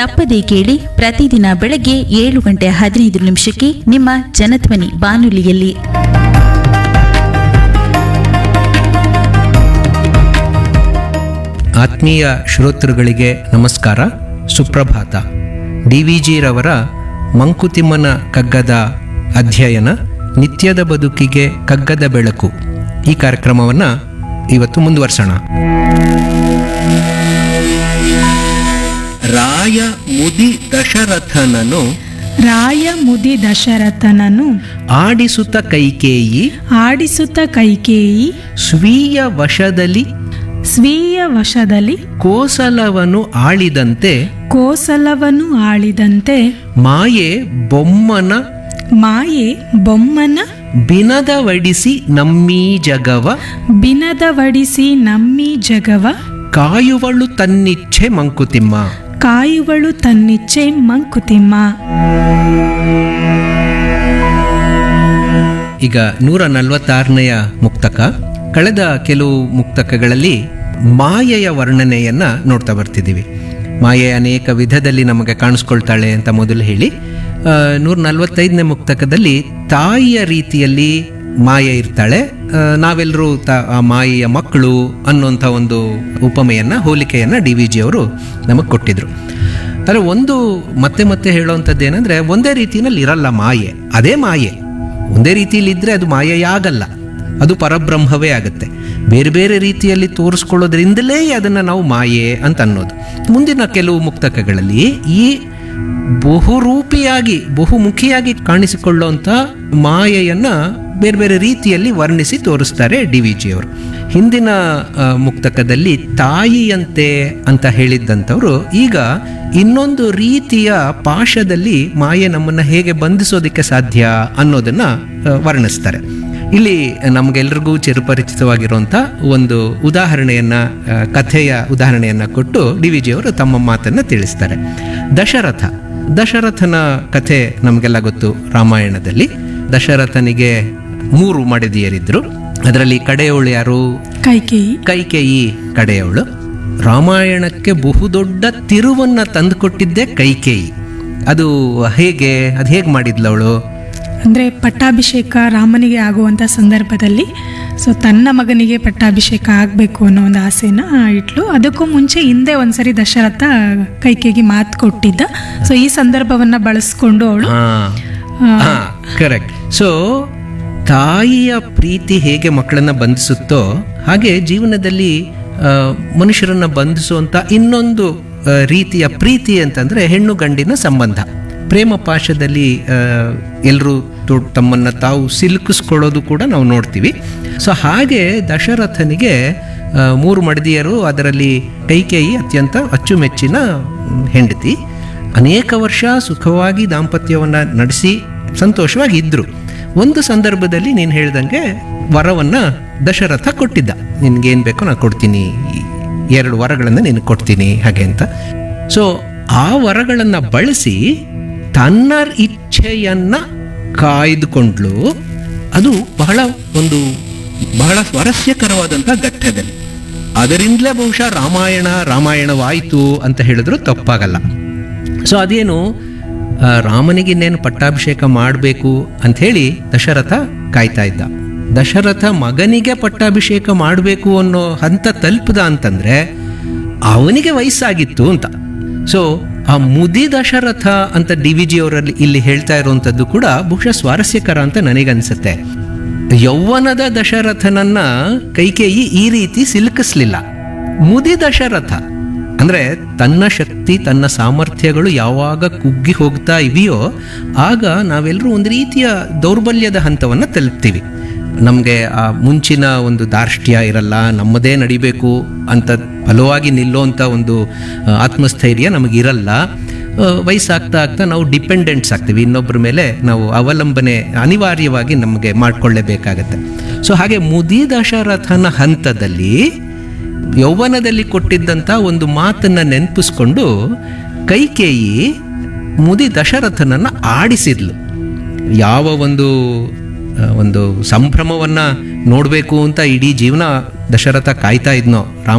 ತಪ್ಪದೇ ಕೇಳಿ ಪ್ರತಿದಿನ ಬೆಳಗ್ಗೆ ಏಳು ಗಂಟೆ ಹದಿನೈದು ನಿಮಿಷಕ್ಕೆ ನಿಮ್ಮ ಜನಧ್ವನಿ ಬಾನುಲಿಯಲ್ಲಿ ಆತ್ಮೀಯ ಶ್ರೋತೃಗಳಿಗೆ ನಮಸ್ಕಾರ ಸುಪ್ರಭಾತ ಡಿ ವಿ ಜಿರವರ ಮಂಕುತಿಮ್ಮನ ಕಗ್ಗದ ಅಧ್ಯಯನ ನಿತ್ಯದ ಬದುಕಿಗೆ ಕಗ್ಗದ ಬೆಳಕು ಈ ಕಾರ್ಯಕ್ರಮವನ್ನು ಇವತ್ತು ಮುಂದುವರ್ಸೋಣ ರಾಯ ಮುದಿ ದಶರಥನನು ರಾಯ ಮುದಿ ದಶರಥನನು ಆಡಿಸುತ್ತ ಕೈಕೇಯಿ ಆಡಿಸುತ್ತ ಕೈಕೇಯಿ ಸ್ವೀಯ ವಶದಲ್ಲಿ ಸ್ವೀಯ ವಶದಲ್ಲಿ ಕೋಸಲವನ್ನು ಆಳಿದಂತೆ ಕೋಸಲವನ್ನು ಆಳಿದಂತೆ ಮಾಯೆ ಬೊಮ್ಮನ ಮಾಯೆ ಬೊಮ್ಮನ ಬಿನದವಡಿಸಿ ನಮ್ಮೀ ಜಗವ ಬಿನದವಡಿಸಿ ನಮ್ಮಿ ಜಗವ ಕಾಯುವಳು ತನ್ನಿಚ್ಛೆ ಮಂಕುತಿಮ್ಮ ಕಾಯುವಳು ತನ್ನಿಚ್ಛೆ ಮಂಕುತಿಮ್ಮ ಈಗ ನೂರ ನಲವತ್ತಾರನೆಯ ಮುಕ್ತಕ ಕಳೆದ ಕೆಲವು ಮುಕ್ತಕಗಳಲ್ಲಿ ಮಾಯೆಯ ವರ್ಣನೆಯನ್ನ ನೋಡ್ತಾ ಬರ್ತಿದ್ದೀವಿ ಮಾಯೆ ಅನೇಕ ವಿಧದಲ್ಲಿ ನಮಗೆ ಕಾಣಿಸ್ಕೊಳ್ತಾಳೆ ಅಂತ ಮೊದಲು ಹೇಳಿ ಆ, ನೂರ ನಲವತ್ತೈದನೇ ಮುಕ್ತಕದಲ್ಲಿ ತಾಯಿಯ ರೀತಿಯಲ್ಲಿ ಮಾಯೆ ಇರ್ತಾಳೆ ನಾವೆಲ್ಲರೂ ತ ಆ ಮಾಯೆಯ ಮಕ್ಕಳು ಅನ್ನುವಂಥ ಒಂದು ಉಪಮೆಯನ್ನ ಹೋಲಿಕೆಯನ್ನ ಡಿ ವಿ ಜಿ ಅವರು ನಮಗೆ ಕೊಟ್ಟಿದ್ರು ಆದರೆ ಒಂದು ಮತ್ತೆ ಮತ್ತೆ ಹೇಳುವಂಥದ್ದು ಏನಂದ್ರೆ ಒಂದೇ ರೀತಿಯಲ್ಲಿ ಇರಲ್ಲ ಮಾಯೆ ಅದೇ ಮಾಯೆ ಒಂದೇ ರೀತಿಯಲ್ಲಿ ಇದ್ರೆ ಅದು ಮಾಯೆಯಾಗಲ್ಲ ಅದು ಪರಬ್ರಹ್ಮವೇ ಆಗುತ್ತೆ ಬೇರೆ ಬೇರೆ ರೀತಿಯಲ್ಲಿ ತೋರಿಸ್ಕೊಳ್ಳೋದ್ರಿಂದಲೇ ಅದನ್ನು ನಾವು ಮಾಯೆ ಅಂತ ಅನ್ನೋದು ಮುಂದಿನ ಕೆಲವು ಮುಕ್ತಕಗಳಲ್ಲಿ ಈ ಬಹುರೂಪಿಯಾಗಿ ಬಹುಮುಖಿಯಾಗಿ ಕಾಣಿಸಿಕೊಳ್ಳುವಂಥ ಮಾಯೆಯನ್ನ ಬೇರೆ ಬೇರೆ ರೀತಿಯಲ್ಲಿ ವರ್ಣಿಸಿ ತೋರಿಸ್ತಾರೆ ಡಿ ವಿ ಜಿ ಅವರು ಹಿಂದಿನ ಆ, ಮುಕ್ತಕದಲ್ಲಿ ತಾಯಿಯಂತೆ ಅಂತ ಹೇಳಿದ್ದಂಥವ್ರು ಈಗ ಇನ್ನೊಂದು ರೀತಿಯ ಪಾಶದಲ್ಲಿ ಮಾಯೆ ನಮ್ಮನ್ನು ಹೇಗೆ ಬಂಧಿಸೋದಕ್ಕೆ ಸಾಧ್ಯ ಅನ್ನೋದನ್ನ ಆ, ವರ್ಣಿಸ್ತಾರೆ ಇಲ್ಲಿ ನಮಗೆಲ್ರಿಗೂ ಚಿರಪರಿಚಿತವಾಗಿರುವಂಥ ಒಂದು ಉದಾಹರಣೆಯನ್ನ ಆ, ಕಥೆಯ ಉದಾಹರಣೆಯನ್ನ ಕೊಟ್ಟು ಡಿ ವಿ ಜಿ ಅವರು ತಮ್ಮ ಮಾತನ್ನ ತಿಳಿಸ್ತಾರೆ ದಶರಥ ದಶರಥನ ಕಥೆ ನಮಗೆಲ್ಲ ಗೊತ್ತು ರಾಮಾಯಣದಲ್ಲಿ ದಶರಥನಿಗೆ ಮೂರು ಮಡದಿಯರಿದ್ರು ಅದರಲ್ಲಿ ಕಡೆಯವಳು ಯಾರು ಕೈಕೇಯಿ ಕೈಕೇಯಿ ಕಡೆಯವಳು ರಾಮಾಯಣಕ್ಕೆ ಬಹುದೊಡ್ಡ ತಿರುವನ್ನ ತಂದುಕೊಟ್ಟಿದ್ದೆ ಕೈಕೇಯಿ ಅದು ಹೇಗೆ ಅದು ಹೇಗೆ ಮಾಡಿದ್ಲವಳು ಅಂದರೆ ಪಟ್ಟಾಭಿಷೇಕ ರಾಮನಿಗೆ ಆಗುವಂಥ ಸಂದರ್ಭದಲ್ಲಿ ಸೊ ತನ್ನ ಮಗನಿಗೆ ಪಟ್ಟಾಭಿಷೇಕ ಆಗಬೇಕು ಅನ್ನೋ ಒಂದು ಆಸೆನ ಇಟ್ಲು ಅದಕ್ಕೂ ಮುಂಚೆ ಹಿಂದೆ ಒಂದ್ಸರಿ ದಶರಥ ಕೈಕೇಯಿಗೆ ಮಾತು ಕೊಟ್ಟಿದ್ದ ಸೊ ಈ ಸಂದರ್ಭವನ್ನು ಬಳಸ್ಕೊಂಡು ಅವಳು ಹಾ ಕರೆಕ್ಟ್ ಸೊ ತಾಯಿಯ ಪ್ರೀತಿ ಹೇಗೆ ಮಕ್ಕಳನ್ನ ಬಂಧಿಸುತ್ತೋ ಹಾಗೆ ಜೀವನದಲ್ಲಿ ಆ, ಮನುಷ್ಯರನ್ನ ಬಂಧಿಸುವಂತ ಇನ್ನೊಂದು ಆ, ರೀತಿಯ ಪ್ರೀತಿ ಅಂತಂದ್ರೆ ಹೆಣ್ಣು ಗಂಡಿನ ಸಂಬಂಧ ಪ್ರೇಮ ಪಾಶದಲ್ಲಿ ಎಲ್ಲರೂ ತಮ್ಮನ್ನ ತಾವು ಸಿಲುಕಿಸ್ಕೊಳ್ಳೋದು ಕೂಡ ನಾವು ನೋಡ್ತೀವಿ ಸೊ ಹಾಗೆ ದಶರಥನಿಗೆ ಆ, ಮೂರು ಮಡದಿಯರು ಅದರಲ್ಲಿ ಕೈಕೇಯಿ ಅತ್ಯಂತ ಅಚ್ಚುಮೆಚ್ಚಿನ ಮ್, ಹೆಂಡತಿ ಅನೇಕ ವರ್ಷ ಸುಖವಾಗಿ ದಾಂಪತ್ಯವನ್ನ ನಡೆಸಿ ಸಂತೋಷವಾಗಿ ಇದ್ರು ಒಂದು ಸಂದರ್ಭದಲ್ಲಿ ನೀನು ಹೇಳ್ದಂಗೆ ವರವನ್ನ ದಶರಥ ಕೊಟ್ಟಿದ್ದ ನಿನ್ಗೇನು ಬೇಕೋ ನಾನು ಕೊಡ್ತೀನಿ ಈ ಎರಡು ವರಗಳನ್ನು ನಿನಗೆ ಕೊಡ್ತೀನಿ ಹಾಗೆ ಅಂತ ಸೊ ಆ ವರಗಳನ್ನು ಬಳಸಿ ತನ್ನ ಇಚ್ಛೆಯನ್ನ ಕಾಯ್ದುಕೊಂಡ್ಲು ಅದು ಬಹಳ ಒಂದು ಬಹಳ ಸ್ವಾರಸ್ಯಕರವಾದಂಥ ಘಟ್ಟದಲ್ಲಿ ಅದರಿಂದಲೇ ಬಹುಶಃ ರಾಮಾಯಣ ರಾಮಾಯಣವಾಯಿತು ಅಂತ ಹೇಳಿದ್ರು ತಪ್ಪಾಗಲ್ಲ ಸೊ ಅದೇನು ಆ, ರಾಮನಿಗೆ ಇನ್ನೇನು ಪಟ್ಟಾಭಿಷೇಕ ಮಾಡಬೇಕು ಅಂತ ಹೇಳಿ ದಶರಥ ಕಾಯ್ತಾ ಇದ್ದ ದಶರಥ ಮಗನಿಗೆ ಪಟ್ಟಾಭಿಷೇಕ ಮಾಡಬೇಕು ಅನ್ನೋ ಹಂತ ತಲುಪದ ಅಂತಂದ್ರೆ ಅವನಿಗೆ ವಯಸ್ಸಾಗಿತ್ತು ಅಂತ ಸೊ ಆ ಮುದಿ ದಶರಥ ಅಂತ ಡಿ ವಿ ಜಿ ಅವರಲ್ಲಿ ಇಲ್ಲಿ ಹೇಳ್ತಾ ಇರುವಂಥದ್ದು ಕೂಡ ಬಹುಶಃ ಸ್ವಾರಸ್ಯಕರ ಅಂತ ನನಗನ್ಸುತ್ತೆ ಯೌವನದ ದಶರಥನನ್ನ ಕೈಕೇಯಿ ಈ ರೀತಿ ಸಿಲುಕಿಸ್ಲಿಲ್ಲ ಮುದಿ ದಶರಥ ಅಂದ್ರೆ ತನ್ನ ಶಕ್ತಿ ತನ್ನ ಸಾಮರ್ಥ್ಯಗಳು ಯಾವಾಗ ಕುಗ್ಗಿ ಹೋಗ್ತಾ ಇವೆಯೋ ಆಗ ನಾವೆಲ್ಲರೂ ಒಂದು ರೀತಿಯ ದೌರ್ಬಲ್ಯದ ಹಂತವನ್ನು ತಲುಪ್ತೀವಿ ನಮಗೆ ಆ ಮುಂಚಿನ ಒಂದು ದಾರ್ಷ್ಟ್ಯ ಇರಲ್ಲ ನಮ್ಮದೇ ನಡಿಬೇಕು ಅಂತ ಬಲವಾಗಿ ನಿಲ್ಲುವಂಥ ಒಂದು ಆ, ಆತ್ಮಸ್ಥೈರ್ಯ ನಮಗಿರಲ್ಲ ಆ, ವಯಸ್ಸಾಗ್ತಾ ಆಗ್ತಾ ನಾವು ಡಿಪೆಂಡೆಂಟ್ಸ್ ಆಗ್ತೀವಿ ಇನ್ನೊಬ್ಬರ ಮೇಲೆ ನಾವು ಅವಲಂಬನೆ ಅನಿವಾರ್ಯವಾಗಿ ನಮಗೆ ಮಾಡಿಕೊಳ್ಳೇಬೇಕಾಗತ್ತೆ ಸೊ ಹಾಗೆ ಮುದಿ ದಶರಥನ ಹಂತದಲ್ಲಿ ಯೌವನದಲ್ಲಿ ಕೊಟ್ಟಿದ್ದಂಥ ಒಂದು ಮಾತನ್ನ ನೆನಪಿಸ್ಕೊಂಡು ಕೈಕೇಯಿ ಮುದಿ ದಶರಥನನ್ನ ಆಡಿಸಿದ್ಲು ಯಾವ ಒಂದು ಆ, ಒಂದು ಸಂಭ್ರಮವನ್ನ ನೋಡಬೇಕು ಅಂತ ಇಡೀ ಜೀವನ ದಶರಥ ಕಾಯ್ತಾ ಇದ್ನೋ ರಾಮ